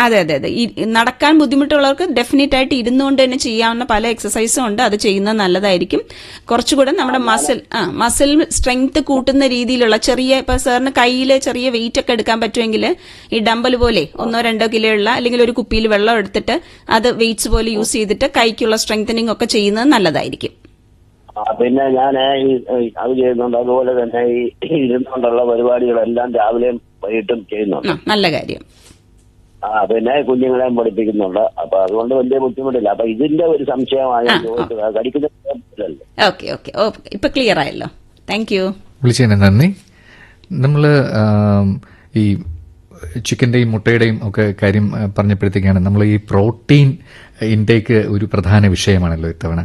അതെ അതെ അതെ ഈ നടക്കാൻ ബുദ്ധിമുട്ടുള്ളവർക്ക് ഡെഫിനറ്റ് ആയിട്ട് ഇരുന്നുകൊണ്ട് തന്നെ ചെയ്യാവുന്ന പല എക്സസൈസും ഉണ്ട് അത് ചെയ്യുന്നത് നല്ലതായിരിക്കും കുറച്ചുകൂടെ നമ്മുടെ മസിൽ ആ മസിൽ സ്ട്രെങ്ത് കൂട്ടുന്ന രീതിയിലുള്ള ചെറിയ ഇപ്പൊ സാറിന് കയ്യിൽ ചെറിയ വെയിറ്റ് ഒക്കെ എടുക്കാൻ പറ്റുമെങ്കിൽ ഈ ഡമ്പൽ പോലെ ഒന്നോ രണ്ടോ കിലോ ഉള്ള അല്ലെങ്കിൽ ഒരു കുപ്പിയിൽ വെള്ളം എടുത്തിട്ട് അത് വെയിറ്റ്സ് പോലെ യൂസ് ചെയ്തിട്ട് കൈക്കുള്ള സ്ട്രെങ്തനിങ് ഒക്കെ ചെയ്യുന്നത് നല്ലതായിരിക്കും ആ, പിന്നെ ഞാൻ ഈ ഈ അത് ചെയ്യുന്നുണ്ട് അതുപോലെ തന്നെ ഈ ഇരുന്നുകൊണ്ടുള്ള പരിപാടികളെല്ലാം രാവിലെയും വൈകിട്ടും ചെയ്യുന്നുണ്ട് ആ നല്ല കാര്യം ആ പിന്നെ കുഞ്ഞുങ്ങളെയും പഠിപ്പിക്കുന്നുണ്ട് അപ്പൊ അതുകൊണ്ട് വലിയ ബുദ്ധിമുട്ടില്ല അപ്പൊ ഇതിന്റെ ഒരു സംശയമാണ് ഞാൻ ചോദിച്ചത് കടിക്കുന്ന ഓക്കെ ഓക്കെ ഓ ഇപ്പൊ ക്ലിയർ ആയല്ലോ താങ്ക് യു വിളിച്ചതിന് നന്ദി നമ്മൾ ഈ ചിക്കന്റെയും മുട്ടയുടെയും ഒക്കെ കാര്യം ആ, പറഞ്ഞപ്പോഴത്തേക്കാണ് നമ്മൾ ഈ പ്രോട്ടീൻ ഇൻടേക്ക് ഒരു പ്രധാന വിഷയമാണല്ലോ ഇത്തവണ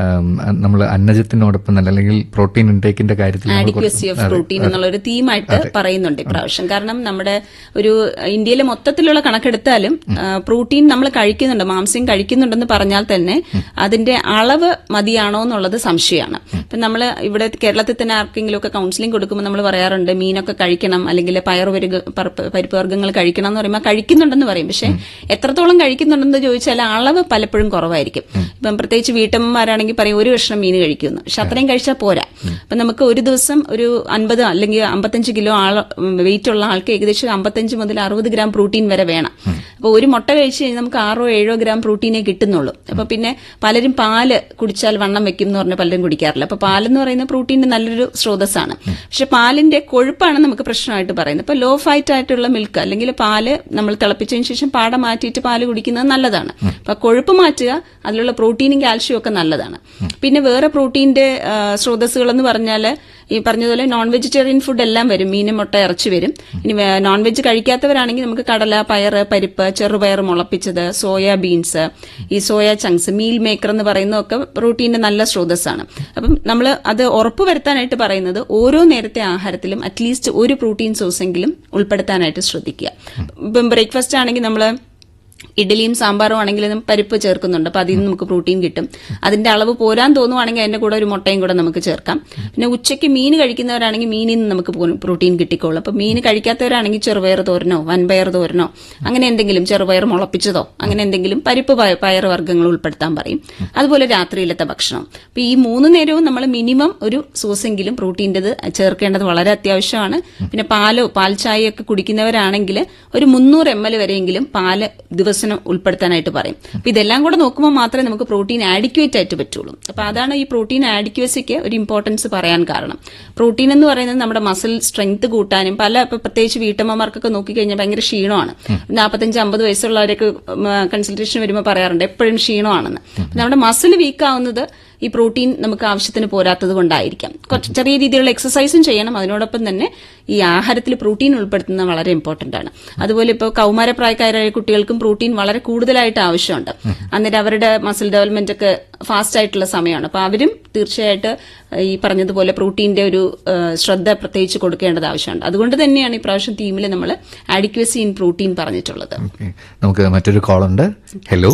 നമ്മൾ അന്നജത്തിനോടൊപ്പം തന്നെ അല്ലെങ്കിൽ പ്രോട്ടീൻ ഇൻടേക്കിന്റെ കാര്യത്തിൽ നമ്മൾ കുറച്ച് ആഡിക്വസി ഓഫ് പ്രോട്ടീൻ എന്നുള്ള ഒരു തീമായിട്ട് പറയുന്നുണ്ട് ഇപ്രാവശ്യം കാരണം നമ്മുടെ ഒരു ഇന്ത്യയിലെ മൊത്തത്തിലുള്ള കണക്കെടുത്താലും പ്രോട്ടീൻ നമ്മൾ കഴിക്കുന്നുണ്ട് മാംസ്യം കഴിക്കുന്നുണ്ടെന്ന് പറഞ്ഞാൽ തന്നെ അതിന്റെ അളവ് മതിയാണോ എന്നുള്ളത് സംശയമാണ് ഇപ്പൊ നമ്മൾ ഇവിടെ കേരളത്തിൽ തന്നെ ആർക്കെങ്കിലും ഒക്കെ കൗൺസിലിംഗ് കൊടുക്കുമ്പോൾ നമ്മൾ പറയാറുണ്ട് മീനൊക്കെ കഴിക്കണം അല്ലെങ്കിൽ പയറുപരുക പരിപ്പ് വർഗ്ഗങ്ങൾ കഴിക്കണം എന്ന് പറയുമ്പോൾ കഴിക്കുന്നുണ്ടെന്ന് പറയും പക്ഷെ എത്രത്തോളം കഴിക്കുന്നുണ്ടെന്ന് ചോദിച്ചാൽ അളവ് പലപ്പോഴും കുറവായിരിക്കും ഇപ്പം പ്രത്യേകിച്ച് വീട്ടമ്മമാരാണെങ്കിൽ പറയും ഒരു കഷ്ണം മീൻ കഴിക്കുന്നു പക്ഷെ അത്രയും കഴിച്ചാൽ പോരാ അപ്പൊ നമുക്ക് ഒരു ദിവസം ഒരു അൻപത് അല്ലെങ്കിൽ അമ്പത്തഞ്ച് കിലോ ആൾ വെയിറ്റ് ഉള്ള ആൾക്ക് ഏകദേശം അമ്പത്തഞ്ച് മുതൽ അറുപത് ഗ്രാം പ്രോട്ടീൻ വരെ വേണം അപ്പൊ ഒരു മുട്ട കഴിച്ച് കഴിഞ്ഞാൽ നമുക്ക് ആറോ ഏഴോ ഗ്രാം പ്രോട്ടീനേ കിട്ടുന്നുള്ളൂ അപ്പൊ പിന്നെ പലരും പാല് കുടിച്ചാൽ വണ്ണം വെക്കും എന്ന് പറഞ്ഞ് പലരും കുടിക്കാറില്ല അപ്പൊ പാലെന്ന് പറയുന്ന പ്രോട്ടീന്റെ നല്ലൊരു സ്രോതസ്സാണ് പക്ഷെ പാലിന്റെ കൊഴുപ്പാണ് നമുക്ക് പ്രശ്നമായിട്ട് പറയുന്നത് ഇപ്പൊ ലോ ഫൈറ്റ് ആയിട്ടുള്ള മിൽക്ക് അല്ലെങ്കിൽ പാല് നമ്മൾ തിളപ്പിച്ചതിന് ശേഷം പാട മാറ്റിയിട്ട് പാല് കുടിക്കുന്നത് നല്ലതാണ് അപ്പൊ കൊഴുപ്പ് മാറ്റുക അതിലുള്ള പ്രോട്ടീനും കാൽഷ്യം ഒക്കെ നല്ലതാണ് പിന്നെ വേറെ പ്രോട്ടീന്റെ സ്രോതസ്സുകൾ എന്ന് പറഞ്ഞാൽ ഈ പറഞ്ഞതുപോലെ നോൺ വെജിറ്റേറിയൻ ഫുഡ് എല്ലാം വരും മീനും മുട്ട ഇറച്ചി വരും ഇനി നോൺ വെജ് കഴിക്കാത്തവരാണെങ്കിൽ നമുക്ക് കടല പയറ് പരിപ്പ് ചെറുപയർ മുളപ്പിച്ചത് സോയാ ബീൻസ് ഈ സോയ ചങ്ക്സ് മീൽ മേക്കർ എന്ന് പറയുന്നതൊക്കെ പ്രോട്ടീന്റെ നല്ല സ്രോതസ്സാണ് അപ്പം നമ്മൾ അത് ഉറപ്പ് വരുത്താനായിട്ട് പറയുന്നത് ഓരോ നേരത്തെ ആഹാരത്തിലും അറ്റ്ലീസ്റ്റ് ഒരു പ്രോട്ടീൻ സോഴ്സെങ്കിലും ഉൾപ്പെടുത്താനായിട്ട് ശ്രദ്ധിക്കുക ഇപ്പം ബ്രേക്ക്ഫാസ്റ്റ് ആണെങ്കിൽ നമ്മൾ ഇഡലിയും സാമ്പാറും ആണെങ്കിൽ നമ്മൾ പരിപ്പ് ചേർക്കുന്നുണ്ട് അപ്പൊ അതിൽ നിന്ന് നമുക്ക് പ്രോട്ടീൻ കിട്ടും അതിന്റെ അളവ് പോരാൻ തോന്നുവാണെങ്കിൽ അതിന്റെ കൂടെ ഒരു മുട്ടയും കൂടെ നമുക്ക് ചേർക്കാം പിന്നെ ഉച്ചയ്ക്ക് മീൻ കഴിക്കുന്നവരാണെങ്കിൽ മീനിൽ നിന്ന് നമുക്ക് പ്രോട്ടീൻ കിട്ടിക്കോളും അപ്പൊ മീൻ കഴിക്കാത്തവരാണെങ്കിൽ ചെറുപയർ തോരനോ വൻപയർ തോരനോ അങ്ങനെ എന്തെങ്കിലും ചെറുപയർ മുളപ്പിച്ചതോ അങ്ങനെ എന്തെങ്കിലും പരിപ്പ് പയ- പയർ വർഗ്ഗങ്ങൾ ഉൾപ്പെടുത്താൻ പറയും അതുപോലെ രാത്രിയിലത്തെ ഭക്ഷണം അപ്പൊ ഈ മൂന്ന് നേരവും നമ്മൾ മിനിമം ഒരു സോസെങ്കിലും പ്രോട്ടീൻ്റെത് ചേർക്കേണ്ടത് വളരെ അത്യാവശ്യമാണ് പിന്നെ പാലോ പാൽ ചായയൊക്കെ കുടിക്കുന്നവരാണെങ്കിൽ ഒരു മുന്നൂറ് എം എൽ വരെയെങ്കിലും പാല് ദിവസം ഉൾപ്പെടുത്താനായിട്ട് പറയും അപ്പൊ ഇതെല്ലാം കൂടെ നോക്കുമ്പോൾ മാത്രമേ നമുക്ക് പ്രോട്ടീൻ ആഡിക്വേറ്റ് ആയിട്ട് പറ്റുള്ളൂ അപ്പൊ അതാണ് ഈ പ്രോട്ടീൻ ആഡിക്വസിക്ക് ഒരു ഇമ്പോർട്ടൻസ് പറയാൻ കാരണം പ്രോട്ടീൻ എന്ന് പറയുന്നത് നമ്മുടെ മസിൽ സ്ട്രെങ്ത് കൂട്ടാനും പല ഇപ്പൊ പ്രത്യേകിച്ച് വീട്ടമ്മമാർക്കൊക്കെ നോക്കിക്കഴിഞ്ഞാൽ ഭയങ്കര ക്ഷീണമാണ് നാൽപ്പത്തഞ്ച് അമ്പത് വയസ്സുള്ളവരൊക്കെ കൺസൾട്ടേഷൻ വരുമ്പോൾ പറയാറുണ്ട് എപ്പോഴും ക്ഷീണമാണെന്ന് അപ്പൊ നമ്മുടെ മസിൽ വീക്ക് ആവുന്നത് ഈ പ്രോട്ടീൻ നമുക്ക് ആവശ്യത്തിന് പോരാത്തത് കൊണ്ടായിരിക്കാം കുറച്ച് ചെറിയ രീതിയിലുള്ള എക്സസൈസും ചെയ്യണം അതിനോടൊപ്പം തന്നെ ഈ ആഹാരത്തിൽ പ്രോട്ടീൻ ഉൾപ്പെടുത്തുന്നത് വളരെ ഇമ്പോർട്ടന്റ് ആണ് അതുപോലെ ഇപ്പോൾ കൗമാരപ്രായക്കാരായ കുട്ടികൾക്കും പ്രോട്ടീൻ വളരെ കൂടുതലായിട്ട് ആവശ്യമുണ്ട് അന്നേരം അവരുടെ മസിൽ ഡെവലപ്മെന്റ് ഒക്കെ ഫാസ്റ്റ് ആയിട്ടുള്ള സമയമാണ് അപ്പൊ അവരും തീർച്ചയായിട്ട് ഈ പറഞ്ഞതുപോലെ പ്രോട്ടീന്റെ ഒരു ആ, ശ്രദ്ധ പ്രത്യേകിച്ച് കൊടുക്കേണ്ടത് ആവശ്യമുണ്ട് അതുകൊണ്ട് തന്നെയാണ് ഈ പ്രാവശ്യം തീമിൽ നമ്മൾ ആഡിക്വസി ഇൻ പ്രോട്ടീൻ പറഞ്ഞിട്ടുള്ളത് ഓക്കെ നമുക്ക് മറ്റൊരു കോളുണ്ട് ഹലോ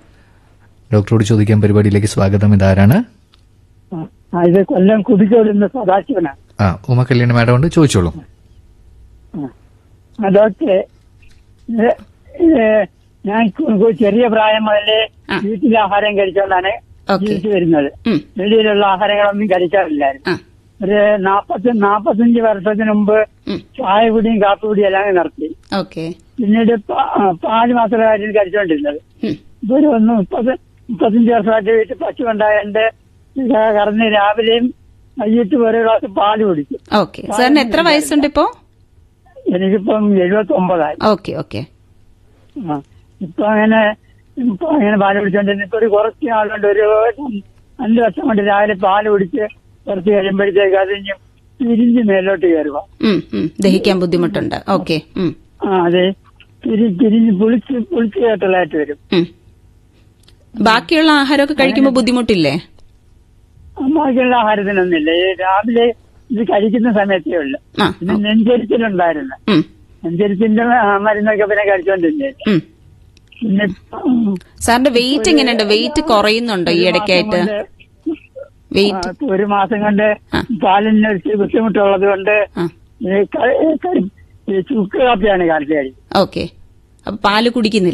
ഡോക്ടറോട് ചോദിക്കാൻ പരിപാടിയിലേക്ക് സ്വാഗതം ഇതാരാണ് ആ, ഇത് കൊല്ലം കുതിച്ചോടുന്ന സദാശിവനാണ് ആ ഉമ കല്യാണി മാഡം ഉണ്ട് ചോദിച്ചോളൂ ആ, ഡോക്ടറെ ഇത് ഇത് ഞാൻ കു- ചെറിയ പ്രായം മുതലേ ആ. വീട്ടിലെ ആഹാരം കഴിച്ചുകൊണ്ടാണ് ഓക്കെ ജീവിച്ചു വരുന്നത് ഉം. വെളിയിലുള്ള ആഹാരങ്ങളൊന്നും കഴിക്കാറില്ലായിരുന്നു ആ ഒരു നാപ്പത്തി നാപ്പത്തഞ്ച് വർഷത്തിന് മുമ്പ് ഉം. ചായ കുടിയും കാപ്പി കുടിയും എല്ലാം നിർത്തി ഓക്കെ പിന്നീട് പ- ആ, പാല് മാത്രമേ കാര്യം കഴിച്ചുകൊണ്ടിരുന്നത് ഉം. ഇപ്പൊ ഒരു ഒന്ന് മുപ്പത് മുപ്പത്തഞ്ച് വർഷമായിട്ട് വീട്ടിൽ പശു ഉണ്ടായതുകൊണ്ട് കറന്ന് രാവിലെയും വൈകിട്ട് ഒരു ഗ്ലാസ് പാല് കുടിക്കും ഓക്കെ സാറിന് എത്ര വയസ്സുണ്ട് ഇപ്പോ എനിക്കിപ്പം എഴുപത്തി ഒമ്പതായി ഓക്കെ ഓക്കെ ആ. ഇപ്പൊ അങ്ങനെ ഇപ്പൊ അങ്ങനെ പാല് കുടിച്ചോണ്ടിരുന്ന ഇപ്പൊ ഒരു കുറച്ച് നാളുകൊണ്ട് ഒരു അഞ്ച് വർഷം കൊണ്ട് രാവിലെ പാല് കുടിച്ച് കുറച്ച് കഴിയുമ്പോഴത്തേക്ക് അത് ഇനി തിരിഞ്ഞ് മേലോട്ട് കയറുക ഉം, ഉം. ദഹിക്കാൻ ബുദ്ധിമുട്ടുണ്ട് ഓക്കെ ഉം, ആ അതെ തിരി തിരിഞ്ഞ് പുളിച്ച് പുളിച്ച് കേട്ടലായിട്ട് വരും ഉം. ബാക്കിയുള്ള ആഹാരമൊക്കെ കഴിക്കുമ്പോൾ ബുദ്ധിമുട്ടില്ലേ ബാക്കിയുള്ള ആഹാരത്തിനൊന്നുമില്ല ഈ രാവിലെ ഇത് കഴിക്കുന്ന സമയത്തേ ഉള്ളു ആ പിന്നെ നെഞ്ചരിച്ചിലുണ്ടായിരുന്നു ഉം, നെഞ്ചരിച്ചിന്റെ ആ, മരുന്നൊക്കെ പിന്നെ കഴിച്ചോണ്ടിരുന്നേ ഉം. പിന്നെ ഉം, സാറിന്റെ വെയിറ്റ് എങ്ങനെയുണ്ട് വെയിറ്റ് കുറയുന്നുണ്ടോ ഈ ഇടയ്ക്കായിട്ട് ഒരു മാസം കൊണ്ട് വെയിറ്റ് ആ, ഒരു മാസം കൊണ്ട് ആ. പാലിന് ഒരു ബുദ്ധിമുട്ടുള്ളത് കൊണ്ട് ആ ഈ ക- ഈ ക- ഈ ചുക്ക് കാപ്പിയാണ് കാലത്ത് കഴിക്കുന്നത് ഓക്കെ അപ്പൊ പാല് കുടിക്കുന്നില്ല